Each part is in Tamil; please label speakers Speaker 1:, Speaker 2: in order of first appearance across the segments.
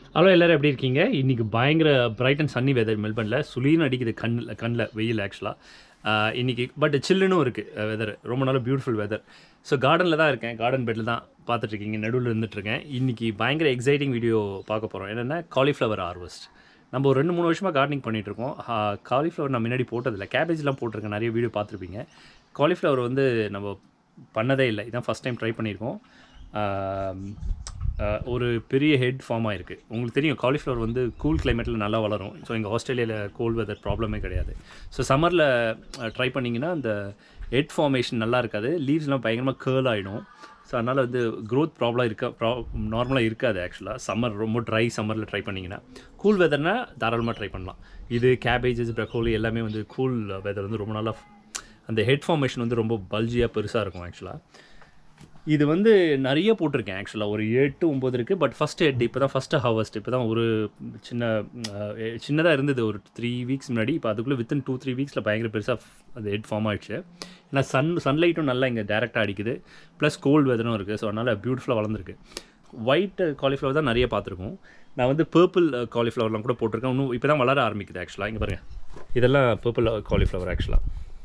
Speaker 1: ஹலோ எல்லாரும் எப்படி இருக்கீங்க இன்றைக்கி பயங்கர பிரைட் அண்ட் சன்னி வெதர் மெல்பர்னில் சுளீன்னு அடிக்குது கண்ணில் கண்ணில் வெயில் ஆக்சுவலாக இன்றைக்கி பட் சில்லுன்னு இருக்குது வெதர் ரொம்ப நல்ல பியூட்டிஃபுல் வெதர் ஸோ கார்டனில் தான் இருக்கேன் கார்டன் பெட்டில் தான் பார்த்துட்ருக்கீங்க நடுவில் இருந்துகிட்ருக்கேன் இன்றைக்கி பயங்கர எக்ஸைட்டிங் வீடியோ பார்க்க போகிறோம் என்னென்னா காலிஃப்ளவர் ஹார்வெஸ்ட் நம்ம ஒரு ரெண்டு மூணு வருஷமாக கார்டனிங் பண்ணிகிட்ருக்கோம் காலிஃப்ளவர் நான் முன்னாடி போட்டதில்லை கேபேஜ்லாம் போட்டிருக்கேன் நிறைய வீடியோ பார்த்துருப்பீங்க காலிஃப்ளவர் வந்து நம்ம பண்ணதே இல்லை இதான் ஃபஸ்ட் டைம் ட்ரை பண்ணியிருக்கோம் ஆம், ஆஹ், ஒரு பெரிய ஹெட் ஃபார்ம் ஆயிருக்கு உங்களுக்கு தெரியும் காலிஃப்ளவர் வந்து கூல் கிளைமேட்டில் நல்லா வளரும் ஸோ எங்கள் ஆஸ்திரேலியாவில் கோல்ட் வெதர் ப்ராப்ளமே கிடையாது ஸோ சம்மரில் ட்ரை பண்ணிங்கன்னா அந்த ஹெட் ஃபார்மேஷன் நல்லா இருக்காது லீவ்ஸ்லாம் பயங்கரமாக கேர்ல் ஆகிடும் ஸோ அதனால் வந்து க்ரோத் ப்ராப்ளம் இருக்க ப்ரா நார்மலாக இருக்காது ஆக்சுவலாக சம்மர் ரொம்ப ட்ரை சம்மரில் ட்ரை பண்ணிங்கன்னா கூல் வெதர்னா தாராளமாக ட்ரை பண்ணலாம் இது கேபேஜஸ் ப்ரக்கோலி எல்லாமே வந்து கூல் வெதர் வந்து ரொம்ப நல்லா அந்த ஹெட் ஃபார்மேஷன் வந்து ரொம்ப பல்ஜியாக பெருசாக இருக்கும் ஆக்சுவலாக இது வந்து நிறைய போட்டிருக்கேன் ஆக்சுவலாக ஒரு எட்டு ஒம்பது இருக்குது பட் ஃபஸ்ட்டு ஹெட் இப்போ தான் ஃபஸ்ட்டு ஹவர்ஸ்ட் இப்போ தான் ஒரு சின்ன சின்னதாக இருந்தது ஒரு த்ரீ வீக்ஸ் முன்னாடி இப்போ அதுக்குள்ளே வித்தின் டூ த்ரீ வீக்ஸில் பயங்கர பெருசாக அந்த ஹெட் ஃபார்ம் ஆயிடுச்சு ஏன்னா சன் சன்லைட்டும் நல்லா இங்கே டேரெக்டாக அடிக்குது ப்ளஸ் கோல்டு வெதரும் இருக்குது ஸோ அதனால் பியூட்டிஃபுல்லாக வளர்ந்துருக்கு ஒயிட் காலிஃப்ளவர் தான் நிறைய பார்த்துருக்கோம் நான் வந்து பர்பிள் காலிஃப்ளவர்லாம் கூட போட்டிருக்கேன் இன்னும் இப்போ தான் வளர ஆரம்பிக்குது ஆக்சுவலாக இங்கே பாருங்கள் இதெல்லாம் பர்பிள் காலிஃப்ளவர் ஆக்சுவலாக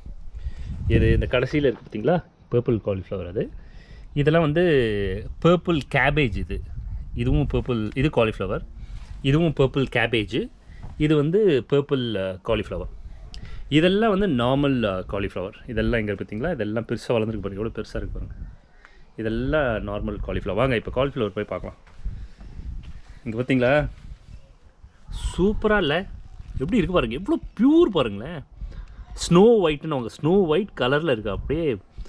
Speaker 1: இது இந்த கடைசியில் இருக்குது பார்த்தீங்களா பர்பிள் காலிஃப்ளவர் அது இதெல்லாம் வந்து பர்பிள் கேபேஜ் இது இதுவும் பர்பிள் இது காலிஃப்ளவர் இதுவும் பர்பிள் கேபேஜ் இது வந்து பர்பிள் காலிஃப்ளவர் இதெல்லாம் வந்து நார்மல் காலிஃப்ளவர் இதெல்லாம் எங்கே பார்த்தீங்களா இதெல்லாம் பெருசாக வளர்ந்துருக்கு பாருங்க எவ்வளோ பெருசாக இருக்கு பாருங்க இதெல்லாம் நார்மல் காலிஃப்ளவர் வாங்க இப்போ காலிஃப்ளவர் போய் பார்க்கலாம் இங்கே பார்த்தீங்களா சூப்பராக இல்லை எப்படி இருக்கு பாருங்க எவ்வளோ பியூர் பாருங்களேன் ஸ்னோ ஒயிட்னு அவங்க ஸ்னோ ஒயிட் கலரில் இருக்குது அப்படியே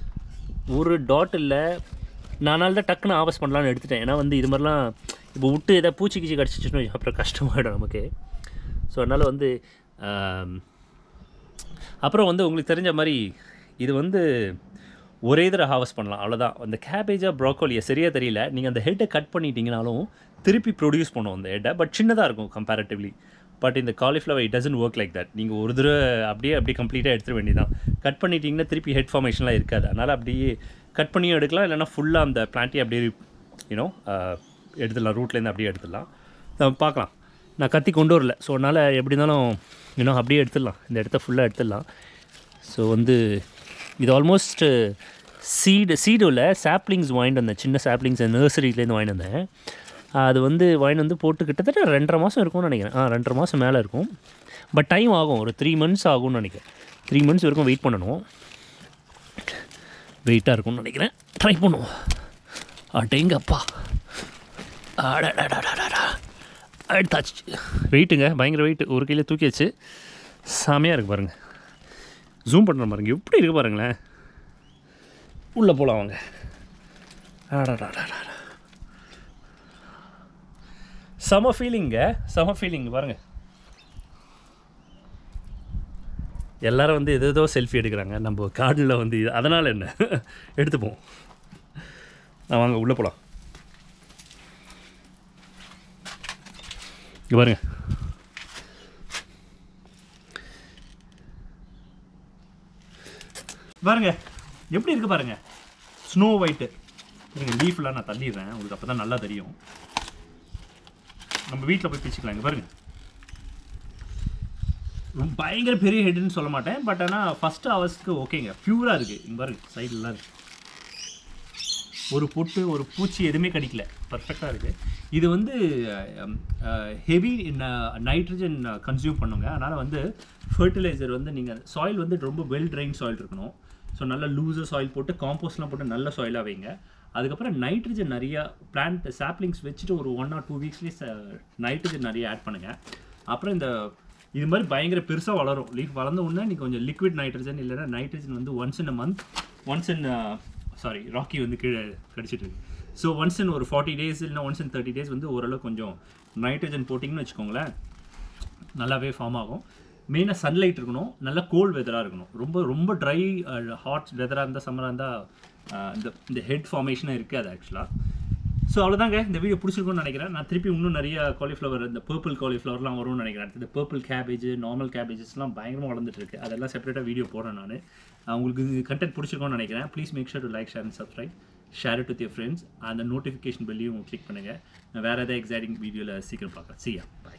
Speaker 1: ஒரு டாட் இல்லை நானால தான் டக்குன்னு ஆவஸ் பண்ணலான்னு எடுத்துட்டேன் ஏன்னா வந்து இது மாதிரிலாம் இப்போ விட்டு எதாவது பூச்சி கீச்சி கடிச்சிச்சுன்னு வை, அப்புறம் கஷ்டமாயிடும் நமக்கு ஸோ அதனால் வந்து ஆம், அப்புறம் வந்து உங்களுக்கு தெரிஞ்ச மாதிரி இது வந்து ஒரே தடவை ஹார்வெஸ்ட் பண்ணலாம் அவ்வளோதான் அந்த கேபேஜாக ப்ராக்கோலியை சரியாக தெரியல நீங்கள் அந்த ஹெட்டை கட் பண்ணிட்டீங்கனாலும் திருப்பி ப்ரொடியூஸ் பண்ணுவோம் அந்த ஹெட்டை பட் சின்னதாக இருக்கும் கம்பேரிட்டிவ்லி பட் இந்த cauliflower it doesn't work like that நீங்கள் ஒரு தடவை அப்படியே அப்படியே கம்ப்ளீட்டாக எடுத்துட வேண்டியதான் கட் பண்ணிட்டீங்கன்னா திருப்பி ஹெட் ஃபார்மேஷன்லாம் இருக்காது அதனால் அப்படியே கட் பண்ணியும் எடுக்கலாம் இல்லைன்னா ஃபுல்லாக அந்த பிளான்ட்டே அப்படியே யூனோ எடுத்துடலாம் ரூட்லேருந்து அப்படியே எடுத்துடலாம் நம்ம பார்க்கலாம் நான் கத்தி கொண்டு வரல ஸோ அதனால் எப்படி இருந்தாலும் இன்னும் அப்படியே எடுத்துடலாம் இந்த இடத்த ஃபுல்லாக எடுத்துடலாம் ஸோ வந்து இது ஆல்மோஸ்ட் சீடு சீடு இல்லை சாப்ளிங்ஸ் வாங்கிட்டு வந்தேன் சின்ன சாப்ளிங்ஸ் நர்சரியிலேருந்து வாங்கிட்டு வந்தேன் அது வந்து வாங்கிட்டு வந்து போட்டு கிட்டத்தட்ட ரெண்டரை மாதம் இருக்கும்னு நினைக்கிறேன் ஆ ரெண்டரை மாதம் மேலே இருக்கும் பட் டைம் ஆகும் ஒரு த்ரீ மந்த்ஸ் ஆகும்னு நினைக்கிறேன் த்ரீ மந்த்ஸ் வரைக்கும் வெயிட் பண்ணணும் வெயிட்டாக இருக்கும்னு நினைக்கிறேன் ட்ரை பண்ணுவோம் அடேங்கப்பா அடடடடடடா எடுத்தாச்சு வெயிட்டுங்க பயங்கர வெயிட் ஒரு கையில் தூக்கியாச்சு செமையாக இருக்கு பாருங்கள் ஜூம் பண்ணுற பாருங்க எப்படி இருக்கு பாருங்களேன் உள்ளே போகலாம் வாங்க அடடடடடா. செம ஃபீலிங்க செம ஃபீலிங் பாருங்க எல்லாரும் வந்து எது ஏதோ செல்ஃபி எடுக்கிறாங்க நம்ம கார்டில் வந்து இது அதனால் என்ன எடுத்துப்போம் நான் வாங்க உள்ளே போகலாம் இங்கே பாருங்க பாருங்க எப்படி இருக்கு பாருங்க ஸ்னோ ஒயிட்டு இருங்க லீஃப்லாம் நான் தள்ளிடுறேன் உங்களுக்கு அப்போ தான் நல்லா தெரியும் நம்ம வீட்டில் போய் பிச்சுக்கலாம் இங்கே பாருங்க ரொம்ப பயங்கர பெரிய ஹெட்னு சொல்ல மாட்டேன் பட் ஆனால் ஃபஸ்ட்டு ஹவர்ஸ்க்கு ஓகேங்க பியூராக இருக்குது இங்கே பாருங்க சைடுலாம் இருக்குது ஒரு பொட்டு ஒரு பூச்சி எதுவுமே கடிக்கல பர்ஃபெக்டாக இருக்குது இது வந்து ஹெவி நைட்ரஜன் கன்சியூம் பண்ணுங்க அதனால் வந்து ஃபர்டிலைசர் வந்து நீங்கள் சாயில் வந்து ரொம்ப வெல் ட்ரைன் சாயில் இருக்கணும் ஸோ நல்ல லூசர் சாயில் போட்டு காம்போஸ்ட்லாம் போட்டு நல்ல சாயிலாக வைங்க அதுக்கப்புறம் நைட்ரஜன் நிறையா பிளான்ட் சாப்ளிங்ஸ் வச்சுட்டு ஒரு ஒன் ஆர் டூ வீக்ஸ்லேயே நைட்ரஜன் நிறைய ஆட் பண்ணுங்கள் அப்புறம் இந்த இது மாதிரி பயங்கர பெருசாக வளரும் லீஃப் வளர்ந்த உடனே நீங்கள் கொஞ்சம் லிக்விட் நைட்ரஜன் இல்லைன்னா நைட்ரஜன் வந்து once in a month once in sorry Rocky வந்து கீழே கடிச்சிட்டு இருக்கு ஸோ ஒன்ஸ் இன் ஒரு ஃபார்ட்டி டேஸ் இல்லைனா ஒன்ஸ் இன் தேர்ட்டி டேஸ் வந்து ஓரளவு கொஞ்சம் நைட்ரஜன் போட்டிங்கன்னு வச்சுக்கோங்களேன் நல்லாவே ஃபார்ம் ஆகும் மெயினாக சன்லைட் இருக்கணும் நல்ல கோல்ட் வெதராக இருக்கணும் ரொம்ப ரொம்ப ட்ரை ஹாட் வெதராக இருந்தால் சம்மராக இருந்தால் இந்த இந்த ஹெட் ஃபார்மேஷனாக இருக்காது ஆக்சுவலாக ஸோ அவ்வளோதாங்க இந்த வீடியோ பிடிச்சிருக்கும்னு நினைக்கிறேன் நான் திருப்பி இன்னும் நிறைய காலிஃப்ளவர் இந்த பர்பிள் காலிஃப்ளவர்லாம் வரும்னு நினைக்கிறேன் அடுத்தது பர்பிள் கேபேஜ் நார்மல் கேபேஜஸ்லாம் பயங்கரமாக வளர்ந்துட்டு இருக்கு அதெல்லாம் செப்பரேட்டாக வீடியோ போடுறேன் நான் உங்களுக்கு கண்டென்ட் பிடிச்சிருக்கோம்னு நினைக்கிறேன் please make sure to like share and subscribe share it with your friends அந்த நோட்டிஃபிகேஷன் பெல்லையும் கிளிக் பண்ணுங்கள் வேறு ஏதாவது எக்ஸைட்டிங் வீடியோவில் சீக்கிரம் பார்க்கலாம் சியா